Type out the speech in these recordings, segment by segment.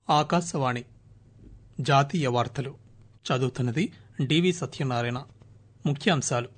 ఆకాశవాణి జాతీయ వార్తలు చదువుతున్నది డివి సత్యనారాయణ ముఖ్యాంశాలు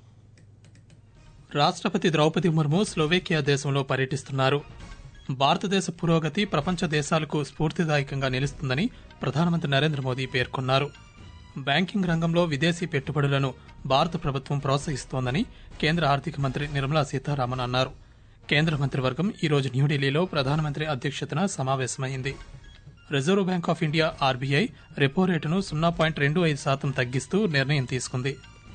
రాష్ట్రపతి ద్రౌపది ముర్ము స్లోవేకియా దేశంలో పర్యటిస్తున్నారు భారతదేశ పురోగతి ప్రపంచ దేశాలకు స్ఫూర్తిదాయకంగా నిలుస్తుందని ప్రధానమంత్రి నరేంద్ర మోదీ పేర్కొన్నారు బ్యాంకింగ్ రంగంలో విదేశీ పెట్టుబడులను భారత ప్రభుత్వం ప్రోత్సహిస్తోందని కేంద్ర ఆర్థిక మంత్రి నిర్మలా సీతారామన్ అన్నారు కేంద్ర మంత్రివర్గం ఈరోజు న్యూఢిల్లీలో ప్రధానమంత్రి అధ్యక్షతన సమావేశమైంది reserve bank of India RBI repo రేటును సున్నా పాయింట్ రెండు ఐదు శాతం తగ్గిస్తూ నిర్ణయం తీసుకుంది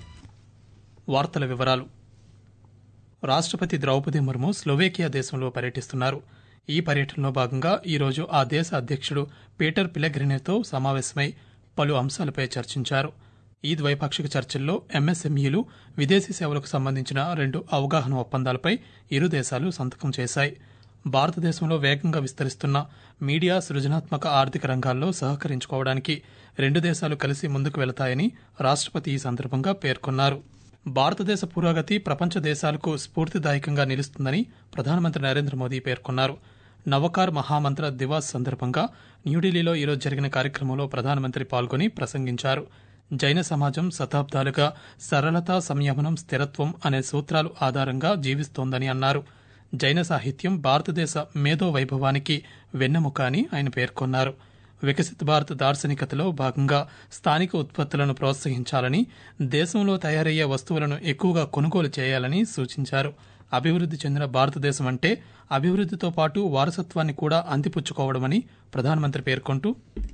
వార్తల వివరాలు రాష్ట్రపతి ద్రౌపది ముర్ము స్లోవేకియా దేశంలో పర్యటిస్తున్నారు ఈ పర్యటనలో భాగంగా ఈరోజు ఆ దేశ అధ్యక్షుడు పీటర్ పిలగ్రినేతో సమావేశమై పలు అంశాలపై చర్చించారు ఈ ద్వైపాక్షిక చర్చల్లో ఎంఎస్ఎంఈలు విదేశీ సేవలకు సంబంధించిన రెండు అవగాహన ఒప్పందాలపై ఇరు దేశాలు సంతకం చేశాయి భారతదేశంలో వేగంగా విస్తరిస్తున్న మీడియా సృజనాత్మక ఆర్థిక రంగాల్లో సహకరించుకోవడానికి రెండు దేశాలు కలిసి ముందుకు వెళతాయని రాష్ట్రపతి ఈ సందర్భంగా పేర్కొన్నారు భారతదేశ పురోగతి ప్రపంచ దేశాలకు స్ఫూర్తిదాయకంగా నిలుస్తుందని ప్రధానమంత్రి నరేంద్ర మోదీ పేర్కొన్నారు నవకార్ మహామంత్ర దివాస్ సందర్భంగా న్యూఢిల్లీలో ఈరోజు జరిగిన కార్యక్రమంలో ప్రధానమంత్రి పాల్గొని ప్రసంగించారు జైన సమాజం శతాబ్దాలుగా సరళత సంయమనం స్థిరత్వం అనే సూత్రాలు ఆధారంగా జీవిస్తోందని అన్నారు జైన సాహిత్యం భారతదేశ మేధో వైభవానికి వెన్నెముక అని ఆయన పేర్కొన్నారు వికసిత్ భారత్ దార్శనికతలో భాగంగా స్థానిక ఉత్పత్తులను ప్రోత్సహించాలని దేశంలో తయారయ్యే వస్తువులను ఎక్కువగా కొనుగోలు చేయాలని సూచించారు అభివృద్ది చెందిన భారతదేశం అంటే అభివృద్దితో పాటు వారసత్వాన్ని కూడా అందిపుచ్చుకోవడమని ప్రధానమంత్రి పేర్కొంటూ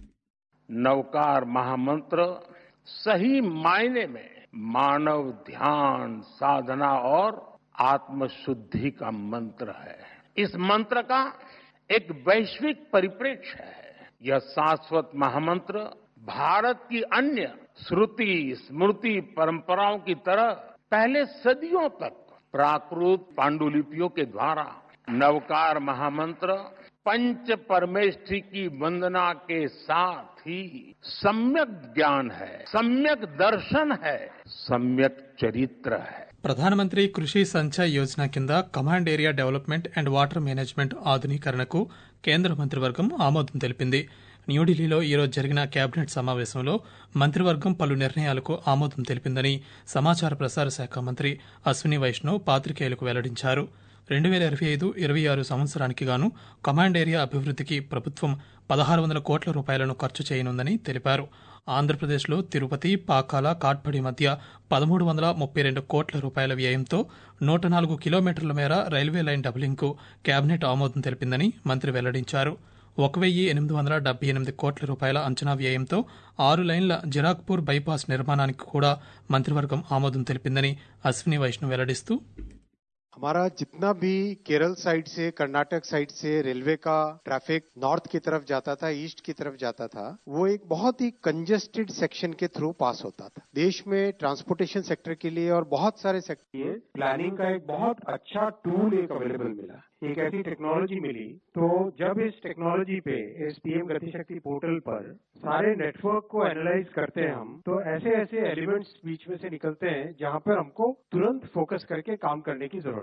नवकार महामंत्र सही मायने में मानव ध्यान साधना और आत्मशुद्धि का मंत्र है इस मंत्र का एक वैश्विक परिप्रेक्ष्य है यह शाश्वत महामंत्र भारत की अन्य श्रुति स्मृति परंपराओं की तरह पहले सदियों तक प्राकृत पांडुलिपियों के द्वारा नवकार महामंत्र पंच परमेष्ठी की वंदना के साथ ही सम्यक ज्ञान है सम्यक दर्शन है सम्यक चरित्र है ప్రధానమంత్రి కృషి సంచయ్ యోజన కింద command area development and water management ఆధునీకరణకు కేంద్ర మంత్రివర్గం ఆమోదం తెలిపింది న్యూఢిల్లీలో ఈరోజు జరిగిన కేబినెట్ సమావేశంలో మంత్రివర్గం పలు నిర్ణయాలకు ఆమోదం తెలిపిందని సమాచార ప్రసార శాఖ మంత్రి అశ్విని వైష్ణవ్ పాత్రికేయులకు వెల్లడించారు రెండు వేల ఇరవై ఐదు ఇరవై ఆరు సంవత్సరానికి గాను కమాండ్ ఏరియా అభివృద్ధికి ప్రభుత్వం పదహారు వందల కోట్ల రూపాయలను ఖర్చు చేయనుందని తెలిపారు ఆంధ్రప్రదేశ్లో తిరుపతి పాకాల కాట్పడి మధ్య పదమూడు వందల ముప్పై రెండు కోట్ల రూపాయల వ్యయంతో నూట నాలుగు కిలోమీటర్ల మేర రైల్వే లైన్ డబులింగ్కు కేబినెట్ ఆమోదం తెలిపిందని మంత్రి వెల్లడించారు ఒక వెయ్యి ఎనిమిది వందల డెబ్బై ఎనిమిది కోట్ల రూపాయల అంచనా వ్యయంతో ఆరు లైన్ల జిరాక్పూర్ బైపాస్ నిర్మాణానికి కూడా మంత్రివర్గం ఆమోదం తెలిపిందని అశ్విని వైష్ణవ్ వెల్లడిస్తూ हमारा जितना भी केरल साइड से कर्नाटक साइड से रेलवे का ट्रैफिक नॉर्थ की तरफ जाता था ईस्ट की तरफ जाता था वो एक बहुत ही कंजेस्टेड सेक्शन के थ्रू पास होता था देश में ट्रांसपोर्टेशन सेक्टर के लिए और बहुत सारे सेक्टर लिए प्लानिंग का एक बहुत अच्छा टूल एक अवेलेबल मिला एक ऐसी टेक्नोलॉजी मिली तो जब इस टेक्नोलॉजी पे इस पीएम गति शक्ति पोर्टल पर सारे नेटवर्क को एनालाइज करते हैं हम तो ऐसे ऐसे एलिमेंट्स बीच में से निकलते हैं जहां पर हमको तुरंत फोकस करके काम करने की जरूरत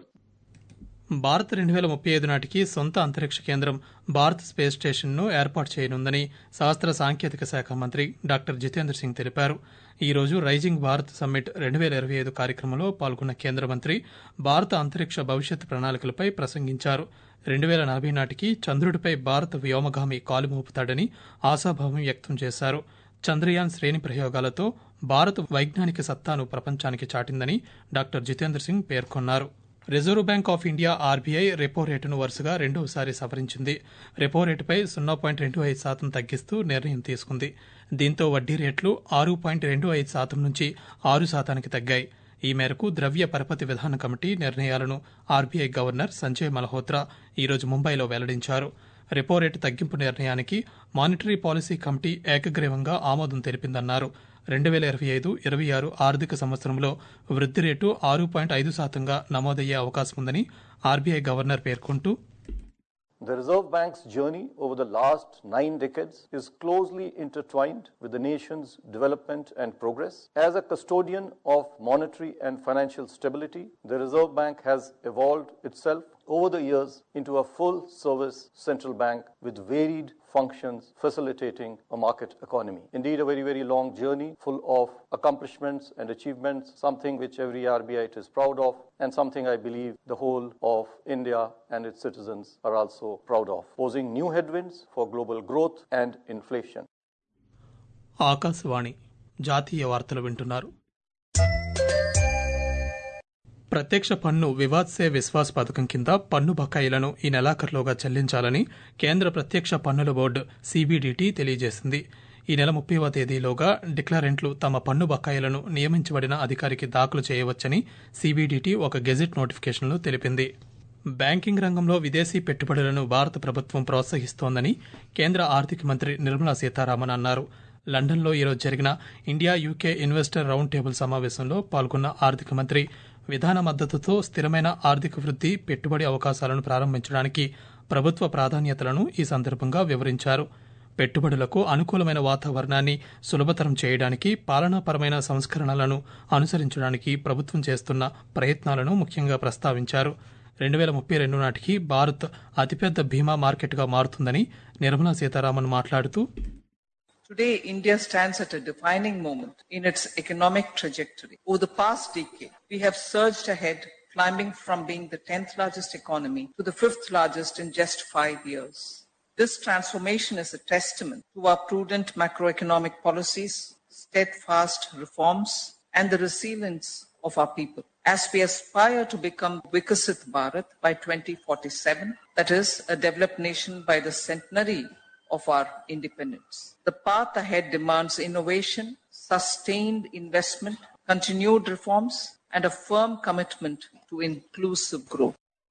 భారత్ రెండు వేల ముప్పై ఐదు నాటికి సొంత అంతరిక్ష కేంద్రం భారత్ స్పేస్ స్టేషన్ను ఏర్పాటు చేయనుందని శాస్త్ర సాంకేతిక శాఖ మంత్రి డాక్టర్ జితేంద్ర సింగ్ తెలిపారు ఈ రోజు రైజింగ్ భారత్ సమ్మిట్ రెండు వేల ఇరవై ఐదు కార్యక్రమంలో పాల్గొన్న కేంద్ర మంత్రి భారత అంతరిక్ష భవిష్యత్ ప్రణాళికలపై ప్రసంగించారు రెండు వేల నలభై నాటికి చంద్రుడిపై భారత వ్యోమగామి కాలు మోపుతాడని ఆశాభావం వ్యక్తం చేశారు చంద్రయాన్ శ్రేణి ప్రయోగాలతో భారత్ వైజ్ఞానిక సత్తాను ప్రపంచానికి చాటిందని డాక్టర్ జితేంద్ర సింగ్ పేర్కొన్నారు reserve bank of India RBI repo రేటును వరుసగా రెండవసారి సవరించింది రెపో రేటుపై సున్నా పాయింట్ రెండు ఐదు శాతం తగ్గిస్తూ నిర్ణయం తీసుకుంది దీంతో వడ్డీ రేట్లు ఆరు పాయింట్ రెండు ఐదు శాతం నుంచి ఆరు శాతానికి తగ్గాయి ఈ మేరకు ద్రవ్య పరపతి విధాన కమిటీ నిర్ణయాలను ఆర్బీఐ గవర్నర్ సంజయ్ మల్హోత్రా ఈరోజు ముంబైలో వెల్లడించారు రెపో రేటు తగ్గింపు నిర్ణయానికి మానిటరీ పాలసీ కమిటీ ఏకగ్రీవంగా ఆమోదం తెలిపిందన్నారు రెండు వేల ఇరవై ఐదు ఇరవై ఆరు ఆర్థిక సంవత్సరంలో వృద్ధి రేటు ఆరు పాయింట్ ఐదు శాతంగా నమోదయ్యే అవకాశం ఉందని ఆర్బీఐ గవర్నర్ పేర్కొంటూ The Reserve Bank's journey over the last nine decades is closely intertwined with the nation's development and progress. As a custodian of monetary and financial stability, the Reserve Bank has evolved itself over the years into a full service central bank with varied functions facilitating a market economy. Indeed, a very, very long journey full of accomplishments and achievements, something which every RBIite is proud of, and something I believe the whole of India and its citizens are also proud of, posing new headwinds for global growth and inflation. Akashvani జాతీయ వార్తలు వింటున్నారు ప్రత్యక్ష పన్ను వివాద్ సే విశ్వాస్ పథకం కింద పన్ను బకాయిలను ఈ నెలాఖరులోగా చెల్లించాలని కేంద్ర ప్రత్యక్ష పన్నుల బోర్డు సీబీడీటీ తెలియజేసింది ఈ నెల ముప్పైవ తేదీలోగా డిక్లరెంట్లు తమ పన్ను బకాయిలను నియమించబడిన అధికారికి దాఖలు చేయవచ్చని సీబీడీటీ ఒక గెజిట్ నోటిఫికేషన్లో తెలిపింది బ్యాంకింగ్ రంగంలో విదేశీ పెట్టుబడులను భారత ప్రభుత్వం ప్రోత్సహిస్తోందని కేంద్ర ఆర్థిక మంత్రి నిర్మలా సీతారామన్ అన్నారు లండన్లో ఈరోజు జరిగిన India UK investor round table సమావేశంలో పాల్గొన్న ఆర్థిక మంత్రి విధాన మద్దతుతో స్థిరమైన ఆర్థిక వృద్ధి పెట్టుబడి అవకాశాలను ప్రారంభించడానికి ప్రభుత్వ ప్రాధాన్యతలను ఈ సందర్భంగా వివరించారు పెట్టుబడులకు అనుకూలమైన వాతావరణాన్ని సులభతరం చేయడానికి పాలనాపరమైన సంస్కరణలను అనుసరించడానికి ప్రభుత్వం చేస్తున్న ప్రయత్నాలను ముఖ్యంగా ప్రస్తావించారు రెండు వేల ముప్పై రెండు నాటికి భారత్ అతిపెద్ద బీమా మార్కెట్గా మారుతుందని నిర్మలా సీతారామన్ మాట్లాడుతూ Today, India stands at a defining moment in its economic trajectory. Over the past decade, we have surged ahead, climbing from being the 10th largest economy to the 5th largest in just five years. This transformation is a testament to our prudent macroeconomic policies, steadfast reforms, and the resilience of our people. As we aspire to become Vikasit Bharat by 2047, that is, a developed nation by the centenary of our independence. The path ahead demands innovation, sustained investment, continued reforms, and a firm commitment to inclusive growth.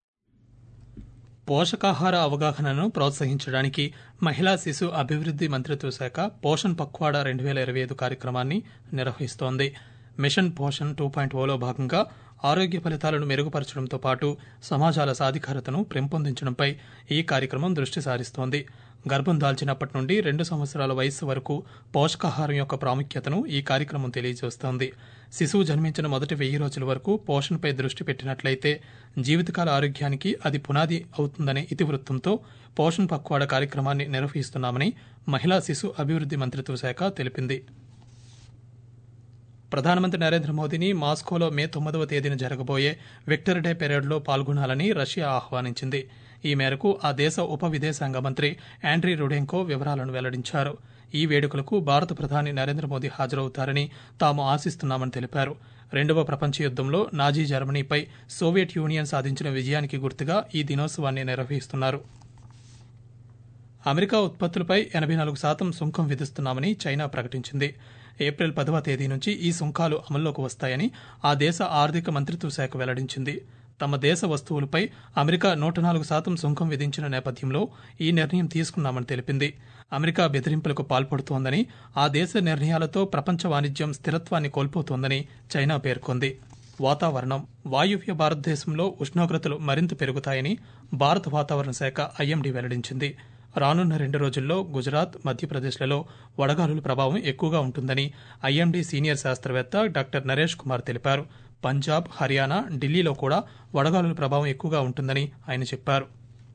పోషకాహార అవగాహనను ప్రోత్సహించడానికి మహిళా శిశు అభివృద్ది మంత్రిత్వ శాఖ పోషణ్ పక్వాడా రెండు వేల ఇరవై ఐదు కార్యక్రమాన్ని నిర్వహిస్తోంది మిషన్ పోషణ్ టూ పాయింట్ ఓలో భాగంగా ఆరోగ్య ఫలితాలను మెరుగుపరచడంతో పాటు సమాజాల సాధికారతను పెంపొందించడంపై ఈ కార్యక్రమం దృష్టి సారిస్తోంది గర్భం దాల్చినప్పటి నుండి రెండు సంవత్సరాల వయస్సు వరకు పోషకాహారం యొక్క ప్రాముఖ్యతను ఈ కార్యక్రమం తెలియజేస్తోంది శిశువు జన్మించిన మొదటి వెయ్యి రోజుల వరకు పోషణపై దృష్టి పెట్టినట్లయితే జీవితకాల ఆరోగ్యానికి అది పునాది అవుతుందనే ఇతివృత్తంతో పోషణ్ పక్వాడ కార్యక్రమాన్ని నిర్వహిస్తున్నామని మహిళా శిశు అభివృద్ది మంత్రిత్వ శాఖ తెలిపింది ప్రధానమంత్రి నరేంద్ర మోదీని మాస్కోలో మే తొమ్మిదవ తేదీన జరగబోయే విక్టర్ డే పెరేడ్లో పాల్గొనాలని రష్యా ఆహ్వానించింది ఈ మేరకు ఆ దేశ ఉప విదేశాంగ మంత్రి యాండ్రీ రుడెంకో వివరాలను వెల్లడించారు ఈ వేడుకలకు భారత ప్రధాని నరేంద్ర మోదీ హాజరవుతారని తాము ఆశిస్తున్నామని తెలిపారు రెండవ ప్రపంచ యుద్దంలో నాజీ జర్మనీపై సోవియట్ యూనియన్ సాధించిన విజయానికి గుర్తుగా ఈ దినోత్సవాన్ని నిర్వహిస్తున్నారు అమెరికా ఉత్పత్తులపై ఎనభై నాలుగు శాతం సుంకం విధిస్తున్నామని చైనా ప్రకటించింది ఏప్రిల్ పదవ తేదీ నుంచి ఈ సుంకాలు అమల్లోకి వస్తాయని ఆ దేశ ఆర్థిక మంత్రిత్వ శాఖ వెల్లడించింది తమ దేశ వస్తువులపై అమెరికా నూట నాలుగు శాతం సుంకం విధించిన నేపథ్యంలో ఈ నిర్ణయం తీసుకున్నామని తెలిపింది అమెరికా బెదిరింపులకు పాల్పడుతోందని ఆ దేశ నిర్ణయాలతో ప్రపంచ వాణిజ్యం స్థిరత్వాన్ని కోల్పోతోందని చైనా పేర్కొంది వాతావరణం వాయువ్య భారతదేశంలో ఉష్ణోగ్రతలు మరింత పెరుగుతాయని భారత వాతావరణ శాఖ ఐఎండీ వెల్లడించింది రానున్న రెండు రోజుల్లో గుజరాత్ మధ్యప్రదేశ్లలో వడగాలుల ప్రభావం ఎక్కువగా ఉంటుందని ఐఎండీ సీనియర్ శాస్త్రవేత్త డాక్టర్ నరేష్ కుమార్ తెలిపారు పంజాబ్ హర్యానా ఢిల్లీలో కూడా వడగాలుల ప్రభావం ఎక్కువగా ఉంటుందని ఆయన చెప్పారు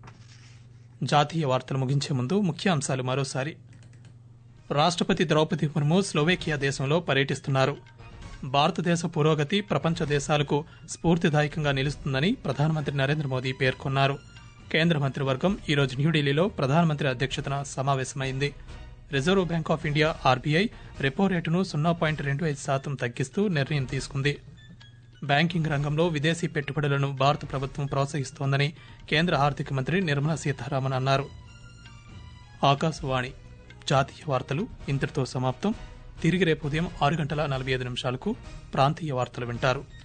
జాతీయ వార్తలు ముగించే ముందు ముఖ్య అంశాలు మరోసారి రాష్ట్రపతి ద్రౌపది ముర్ము స్లోవేకియా దేశంలో పర్యటిస్తున్నారు భారతదేశ పురోగతి ప్రపంచ దేశాలకు స్ఫూర్తిదాయకంగా నిలుస్తుందని ప్రధానమంత్రి నరేంద్ర మోదీ పేర్కొన్నారు కేంద్ర మంత్రివర్గం ఈరోజు న్యూఢిల్లీలో ప్రధానమంత్రి అధ్యక్షతన సమావేశమైంది reserve bank of India RBI repo రేటును సున్నా పాయింట్ రెండు ఐదు శాతం తగ్గిస్తూ నిర్ణయం తీసుకుంది బ్యాంకింగ్ రంగంలో విదేశీ పెట్టుబడులను భారత ప్రభుత్వం ప్రోత్సహిస్తోందని కేంద్ర ఆర్థిక మంత్రి నిర్మలా సీతారామన్ అన్నారు ఆకాశవాణి జాతీయ వార్తలు ఇంతటితో సమాప్తం తిరిగి రేపు ఉదయం ఆరు గంటల నలభై ఐదు నిమిషాలకు ప్రాంతీయ వార్తలు వింటారు